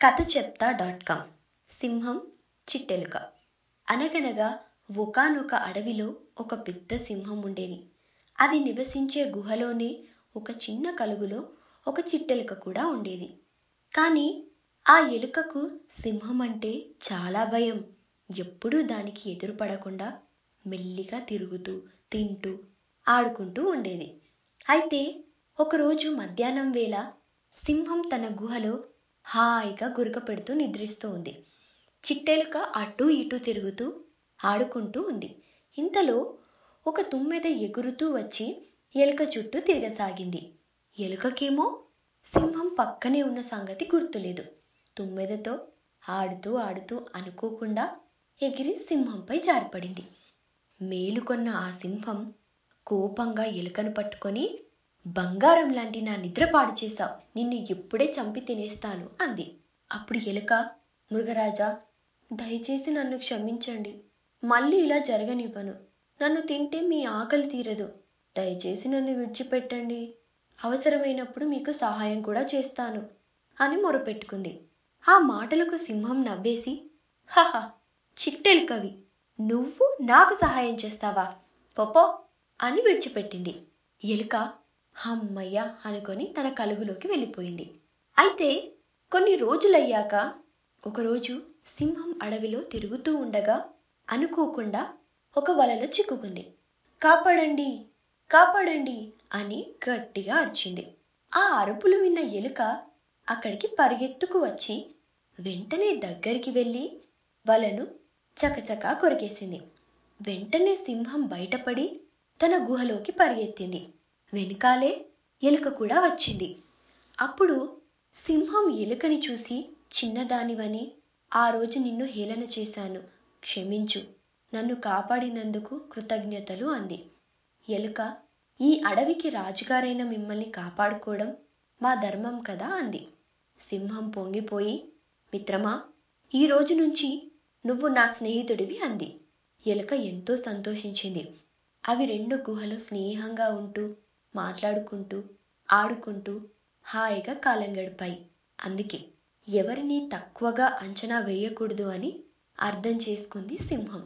కథ చెప్తా dot com సింహం చిట్టెలుక అనగనగా ఒకానొక అడవిలో ఒక పెద్ద సింహం ఉండేది అది నివసించే గుహలోనే ఒక చిన్న కలుగులో ఒక చిట్టెలుక కూడా ఉండేది కానీ ఆ ఎలుకకు సింహం అంటే చాలా భయం ఎప్పుడూ దానికి ఎదురుపడకుండా మెల్లిగా తిరుగుతూ తింటూ ఆడుకుంటూ ఉండేది అయితే ఒకరోజు మధ్యాహ్నం వేళ సింహం తన గుహలో హాయిగా గురక పెడుతూ నిద్రిస్తూ ఉంది చిట్టెలుక అటూ ఇటూ తిరుగుతూ ఆడుకుంటూ ఉంది ఇంతలో ఒక తుమ్మెద ఎగురుతూ వచ్చి ఎలుక చుట్టూ తిరగసాగింది ఎలుకకేమో సింహం పక్కనే ఉన్న సంగతి గుర్తులేదు తుమ్మెదతో ఆడుతూ ఆడుతూ అనుకోకుండా ఎగిరి సింహంపై జారిపడింది మేలుకొన్న ఆ సింహం కోపంగా ఎలుకను పట్టుకొని బంగారం లాంటి నా నిద్ర పాడు చేశావు నిన్ను ఇప్పుడే చంపి తినేస్తాను అంది అప్పుడు ఎలుక మృగరాజా దయచేసి నన్ను క్షమించండి మళ్ళీ ఇలా జరగనివ్వను నన్ను తింటే మీ ఆకలి తీరదు దయచేసి నన్ను విడిచిపెట్టండి అవసరమైనప్పుడు మీకు సహాయం కూడా చేస్తాను అని మొరపెట్టుకుంది ఆ మాటలకు సింహం నవ్వేసి హహ చిట్టెలుకవి నువ్వు నాకు సహాయం చేస్తావా పొపో అని విడిచిపెట్టింది ఎలుక హమ్మయ్య అనుకొని తన కలుగులోకి వెళ్ళిపోయింది అయితే కొన్ని రోజులయ్యాక ఒకరోజు సింహం అడవిలో తిరుగుతూ ఉండగా అనుకోకుండా ఒక వలలో చిక్కుకుంది కాపాడండి కాపాడండి అని గట్టిగా అరిచింది ఆ అరుపులు విన్న ఎలుక అక్కడికి పరిగెత్తుకు వచ్చి వెంటనే దగ్గరికి వెళ్ళి వలను చకచకా కొరికేసింది వెంటనే సింహం బయటపడి తన గుహలోకి పరిగెత్తింది వెనుకాలే ఎలుక కూడా వచ్చింది అప్పుడు సింహం ఎలుకని చూసి చిన్నదానివని ఆ రోజు నిన్ను హేళన చేశాను క్షమించు నన్ను కాపాడినందుకు కృతజ్ఞతలు అంది ఎలుక ఈ అడవికి రాజుగారైన మిమ్మల్ని కాపాడుకోవడం మా ధర్మం కదా అంది సింహం పొంగిపోయి మిత్రమా ఈ రోజు నుంచి నువ్వు నా స్నేహితుడివి అంది ఎలుక ఎంతో సంతోషించింది అవి రెండు గుహలు స్నేహంగా ఉంటూ మాట్లాడుకుంటూ ఆడుకుంటూ హాయిగా కాలం గడిపాయి అందుకే ఎవరిని తక్కువగా అంచనా వేయకూడదు అని అర్థం చేసుకుంది సింహం